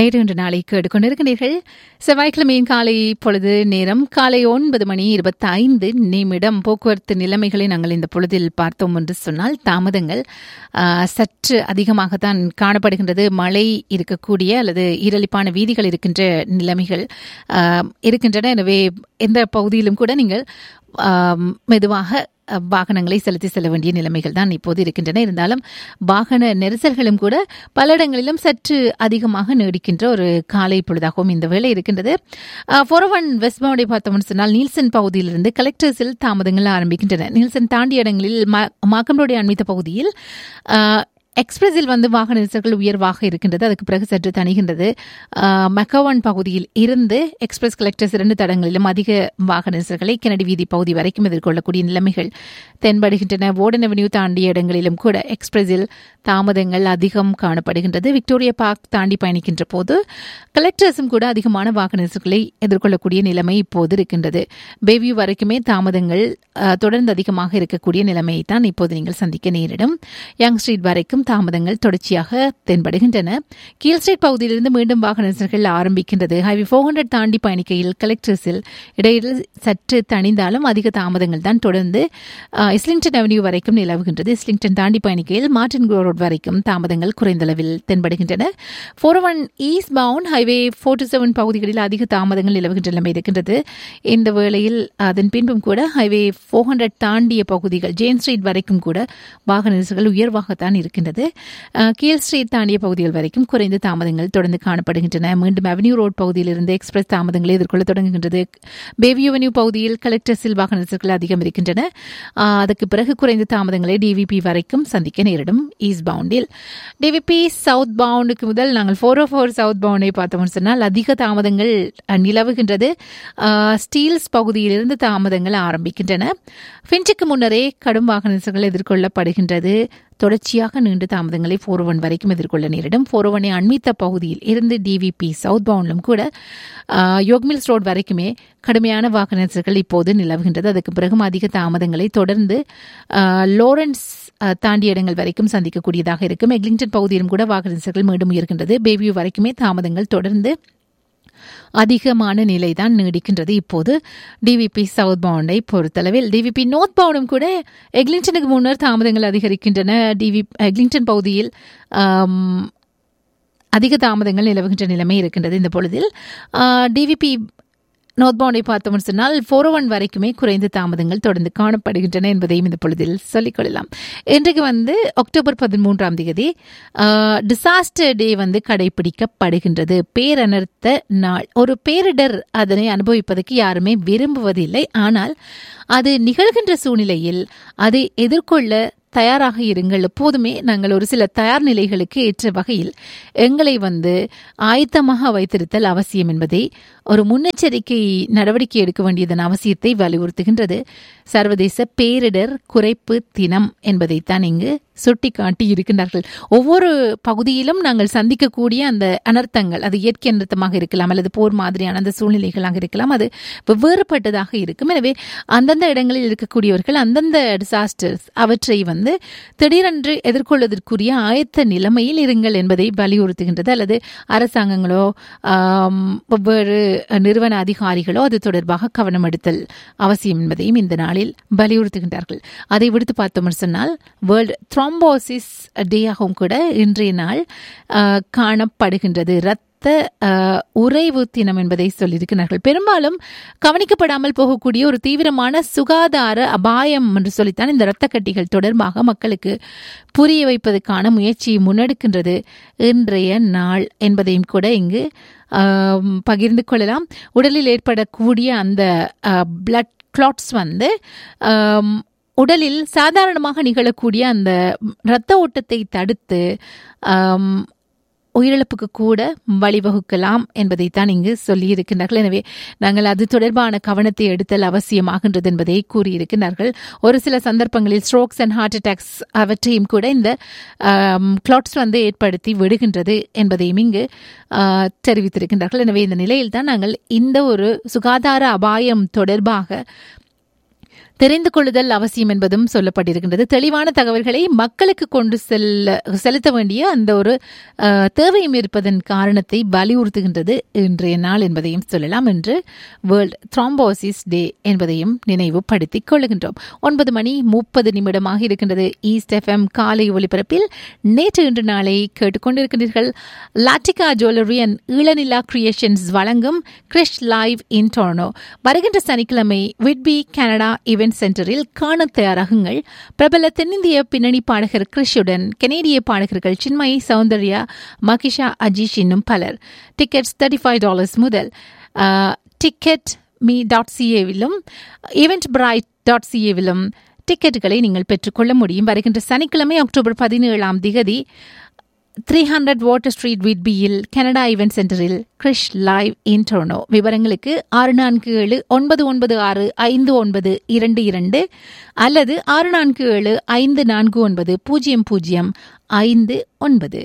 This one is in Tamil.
நேற்று இன்று நாளை கேட்டுக்கொண்டிருக்கிறீர்கள் செவ்வாய்க்கிழமையின் காலை பொழுது நேரம் காலை ஒன்பது மணி இருபத்தி ஐந்து நிமிடம் போக்குவரத்து நிலைமைகளை நாங்கள் இந்த பொழுதில் பார்த்தோம் என்று சொன்னால் தாமதங்கள் ஆ, சற்று அதிகமாகத்தான் காணப்படுகின்றது மழை இருக்கக்கூடிய அல்லது ஈரலிப்பான வீதிகள் இருக்கின்ற நிலைமைகள் ஆ, இருக்கின்றன எனவே எந்த பகுதியிலும் கூட நீங்கள் ஆம், மெதுவாக அஹ், வாகனங்களை செலுத்தி செல்ல வேண்டிய நிலைமைகள் தான் இப்போது இருக்கின்றன இருந்தாலும் வாகன நெரிசல்களும் கூட பல இடங்களிலும் சற்று அதிகமாக நீடிக்கின்ற ஒரு காலை பொழுதாகவும் இந்த வேலை இருக்கின்றது ஃபோர் ஒன் வெஸ்ட் பவுண்டை பார்த்தோம்னு சொன்னால் நீல்சன் பகுதியிலிருந்து கலெக்டர்ஸில் தாமதங்கள் ஆரம்பிக்கின்றன நீல்சன் தாண்டிய இடங்களில் மாக்கம்ரோடைய அண்மித்த பகுதியில் அஹ், எக்ஸ்பிரஸில் வந்து வாகன நெரிசல்கள் உயர்வாக இருக்கின்றது அதுக்கு பிறகு சற்று தணிகின்றது ஆஹ், மெக்கவான் பகுதியில் இருந்து எக்ஸ்பிரஸ் கலெக்டர்ஸ் இரண்டு தடங்களிலும் அதிக வாகன நெரிசல்களை கெனடி வீதி பகுதி வரைக்கும் எதிர்கொள்ளக்கூடிய நிலைமைகள் தென்படுகின்றன ஓடன் அவென்யூ தாண்டிய இடங்களிலும் கூட எக்ஸ்பிரஸில் தாமதங்கள் அதிகம் காணப்படுகின்றது விக்டோரியா பார்க் தாண்டி பயணிக்கின்ற போது கலெக்டர்ஸும் கூட அதிகமான வாகன நெரிசல்களை எதிர்கொள்ளக்கூடிய நிலைமை இப்போது இருக்கின்றது பேவியூ வரைக்குமே தாமதங்கள் ஆஹ், தொடர்ந்து அதிகமாக இருக்கக்கூடிய நிலைமையை தான் இப்போது நீங்கள் சந்திக்க நேரிடும் யங் ஸ்ட்ரீட் வரைக்கும் தாமதங்கள் தொடர்ச்சியாக தென்படுகின்றன கீழ் ஸ்ட்ரீட் பகுதியிலிருந்து மீண்டும் வாகன நெரிசல்கள் ஆரம்பிக்கின்றது ஹைவே ஃபோர் ஹண்ட்ரட் தாண்டி பயணிக்கையில் கலெக்டர்ஸில் இடையில் சற்று தணிந்தாலும் அதிக தாமதங்கள் தான் தொடர்ந்து ஆஹ், இஸ்லிங்டன் அவென்யூ வரைக்கும் நிலவுகின்றது இஸ்லிங்டன் தாண்டி பயணிக்கையில் மார்டின் க்ரோ ரோட் வரைக்கும் தாமதங்கள் குறைந்த அளவில் தென்படுகின்றன four one east bound highway four two seven பகுதிகளில் அதிக தாமதங்கள் நிலவுகின்ற நிலைமை இருக்கின்றது இந்த வேளையில் அதன் பின்பும் கூட ஹைவே ஃபோர் ஹண்ட்ரட் தாண்டிய பகுதிகள் ஜேன் ஸ்ட்ரீட் வரைக்கும் கூட வாகன நெரிசல்கள் உயர்வாகத்தான் இருக்கின்றது அஹ், கீழ் ஸ்ட்ரீட் தாண்டிய பகுதிகள் வரைக்கும் குறைந்த தாமதங்கள் தொடர்ந்து காணப்படுகின்றன மீண்டும் அவென்யூ ரோட் பகுதியிலிருந்து எக்ஸ்பிரஸ் தாமதங்களை எதிர்கொள்ள தொடங்குகின்றது பேபி அவென்யூ பகுதியில் கலெக்டர்ஸில் வாகன நெரிசல்கள் அதிகம் இருக்கின்றன அஹ், அதுக்கு பிறகு குறைந்த தாமதங்களை டிவிபி வரைக்கும் சந்திக்க நேரிடும் ஈஸ்ட் பவுண்டில் டிவிபி சவுத் பவுண்டுக்கு முதல் நாங்கள் ஃபோர் ஓ ஃபோர் சவுத் பவுண்டை பார்த்தோம்னு சொன்னால் அதிக தாமதங்கள் அஹ், நிலவுகின்றது அஹ், ஸ்டீல்ஸ் பகுதியிலிருந்து தாமதங்கள் ஆரம்பிக்கின்றன ஃபின்ச்சுக்கு முன்னரே கடும் வாகன நெரிசல்கள் எதிர்கொள்ளப்படுகின்றது தொடர்ச்சியாக நீண்ட தாமதங்களை ஃபோர் ஒன் வரைக்கும் எதிர்கொள்ள நேரிடும் ஃபோர் ஒன்னை அண்மித்த பகுதியில் இருந்து டிவிபி சவுத் பவுண்டிலும் கூட அஹ், யோக்மில்ஸ் ரோட் வரைக்குமே கடுமையான வாகன நெரிசல்கள் இப்போது நிலவுகின்றது அதுக்கு பிறகும் அதிக தாமதங்களை தொடர்ந்து அஹ், லோரன்ஸ் அஹ், தாண்டிய இடங்கள் வரைக்கும் சந்திக்கக்கூடியதாக இருக்கும் எக்லிங்டன் பகுதியிலும் கூட வாகன நெரிசல்கள் மீண்டும் உயர்கின்றது பேபியூ வரைக்குமே தாமதங்கள் தொடர்ந்து அதிகமான நிலைதான் நீடிக்கின்றது இப்போது டிவிபி சவுத் பவுண்டை பொறுத்தளவில் டிவிபி நார்த் பவுண்டும் கூட எக்லிங்டனுக்கு முன்னர் தாமதங்கள் அதிகரிக்கின்றன டிவி எக்லிங்டன் பகுதியில் ஆம், அதிக தாமதங்கள் நிலவுகின்ற நிலைமை இருக்கின்றது இந்த பொழுதில் டிவிபி நார்த் பவுண்டை பார்த்தோம்னு சொன்னால் ஃபோர் ஒன் வரைக்குமே குறைந்த தாமதங்கள் தொடர்ந்து காணப்படுகின்றன என்பதையும் இந்த பொழுதில் சொல்லிக்கொள்ளலாம் இன்றைக்கு வந்து அக்டோபர் பதிமூன்றாம் தேதி டிசாஸ்டர் டே வந்து கடைபிடிக்கப்படுகின்றது பேரனர்த்த நாள் ஒரு பேரிடர் அதனை அனுபவிப்பதற்கு யாருமே விரும்புவதில்லை ஆனால் அது நிகழ்கின்ற சூழ்நிலையில் அதை எதிர்கொள்ள தயாராக இருங்கள் எப்போதுமே நாங்கள் ஒரு சில தயார் நிலைகளுக்கு ஏற்ற வகையில் எங்களை வந்து ஆயத்தமாக வைத்திருத்தல் அவசியம் என்பதை ஒரு முன்னெச்சரிக்கை நடவடிக்கை எடுக்க வேண்டியதன் அவசியத்தை வலியுறுத்துகின்றது சர்வதேச பேரிடர் குறைப்பு தினம் என்பதைத்தான் இங்கு சுட்டிக்காட்டி இருக்கின்றார்கள் ஒவ்வொரு பகுதியிலும் நாங்கள் சந்திக்கக்கூடிய அந்த அனர்த்தங்கள் அது இயற்கை அனர்த்தமாக இருக்கலாம் அல்லது போர் மாதிரியான அந்த சூழ்நிலைகளாக இருக்கலாம் அது வெவ்வேறுபட்டதாக இருக்கும் எனவே அந்தந்த இடங்களில் இருக்கக்கூடியவர்கள் அந்தந்த டிசாஸ்டர்ஸ் அவற்றை வந்து திடீரென்று எதிர்கொள்வதற்குரிய ஆயத்த நிலைமையில் இருங்கள் என்பதை வலியுறுத்துகின்றது அல்லது அரசாங்கங்களோ ஆம், வெவ்வேறு நிறுவன அதிகாரிகளோ அது தொடர்பாக கவனம் எடுத்தல் அவசியம் என்பதையும் இந்த நாளில் வலியுறுத்துகின்றார்கள் அதை விடுத்து பார்த்தோம்னு சொன்னால் வேர்ல்டு த்ரோம்போசிஸ் டேயாகவும் கூட இன்றைய நாள் ஆஹ், காணப்படுகின்றது ரத்த ஆஹ், உறைவு தினம் என்பதை சொல்லியிருக்கிறார்கள் பெரும்பாலும் கவனிக்கப்படாமல் போகக்கூடிய ஒரு தீவிரமான சுகாதார அபாயம் என்று சொல்லித்தான் இந்த இரத்த கட்டிகள் தொடர்பாக மக்களுக்கு புரிய வைப்பதற்கான முயற்சியை முன்னெடுக்கின்றது இன்றைய நாள் என்பதையும் கூட இங்கு ஆம், பகிர்ந்து கொள்ளலாம் உடலில் ஏற்படக்கூடிய அந்த பிளட் கிளாட்ஸ் வந்து ஆம், உடலில் சாதாரணமாக நிகழக்கூடிய அந்த இரத்த ஓட்டத்தை தடுத்து ஆம், உயிரிழப்புக்கு கூட வழிவகுக்கலாம் என்பதைத்தான் இங்கு சொல்லியிருக்கிறார்கள் எனவே நாங்கள் அது தொடர்பான கவனத்தை எடுத்தல் அவசியமாகின்றது என்பதை கூறியிருக்கிறார்கள் ஒரு சில சந்தர்ப்பங்களில் ஸ்ட்ரோக்ஸ் அண்ட் ஹார்ட் அட்டாக்ஸ் அவற்றையும் கூட இந்த கிளாட்ஸ் வந்து ஏற்படுத்தி விடுகின்றது என்பதையும் இங்கு ஆ, தெரிவித்திருக்கின்றார்கள் எனவே இந்த நிலையில் தான் நாங்கள் இந்த ஒரு சுகாதார அபாயம் தொடர்பாக தெரிந்து கொள்ளுதல் அவசியம் என்பதும் சொல்லப்பட்டிருக்கின்றது தெளிவான தகவல்களை மக்களுக்கு கொண்டு செல்ல செலுத்த வேண்டிய அந்த ஒரு அஹ், தேவையும் இருப்பதன் காரணத்தை வலியுறுத்துகின்றது இன்றைய நாள் என்பதையும் சொல்லலாம் என்று வேர்ல்ட் த்ராம்போசிஸ் டே என்பதையும் நினைவுபடுத்திக் கொள்ளுகின்றோம் ஒன்பது மணி முப்பது நிமிடமாக இருக்கின்றது ஈஸ்ட் எஃப்எம் காலை ஒலிபரப்பில் நேற்று இன்று நாளை கேட்டுக்கொண்டிருக்கின்றீர்கள் Latika jewellery and Eelanila creations வழங்கும் கிரிஷ் லைவ் இன் டொர்னோ வருகின்ற சனிக்கிழமை விட்பி கனடா இவென்ட் சென்டரில் காண தயாராகுங்கள் பிரபல தென்னிந்திய பின்னணி பாடகர் கிறிஷுடன் கனேடிய பாடகர்கள் சின்மயி சௌந்தர்யா மகிஷா அஜீஷ் இன்னும் பலர் டிக்கெட்ஸ் தேர்ட்டி ஃபைவ் டாலர்ஸ் முதல் டிக்கெட் மீ டாட் சிஏவிலும் ஈவெண்ட் பிரைட் டாட் சிஏவிலும் டிக்கெட்டுகளை நீங்கள் பெற்றுக்கொள்ள முடியும் வருகின்ற சனிக்கிழமை அக்டோபர் பதினேழாம் திகதி த்ரீ ஹண்ட்ரட் வாட்டர் ஸ்ட்ரீட் விட்பியில் கனடா ஈவென்ட் சென்டரில் கிரிஷ் லைவ் இன் டொர்னோ விவரங்களுக்கு ஆறு நான்கு ஏழு ஒன்பது ஒன்பது ஆறு ஐந்து ஒன்பது இரண்டு இரண்டு அல்லது ஆறு நான்கு ஏழு ஐந்து நான்கு ஒன்பது பூஜ்ஜியம் பூஜ்ஜியம் ஐந்து ஒன்பது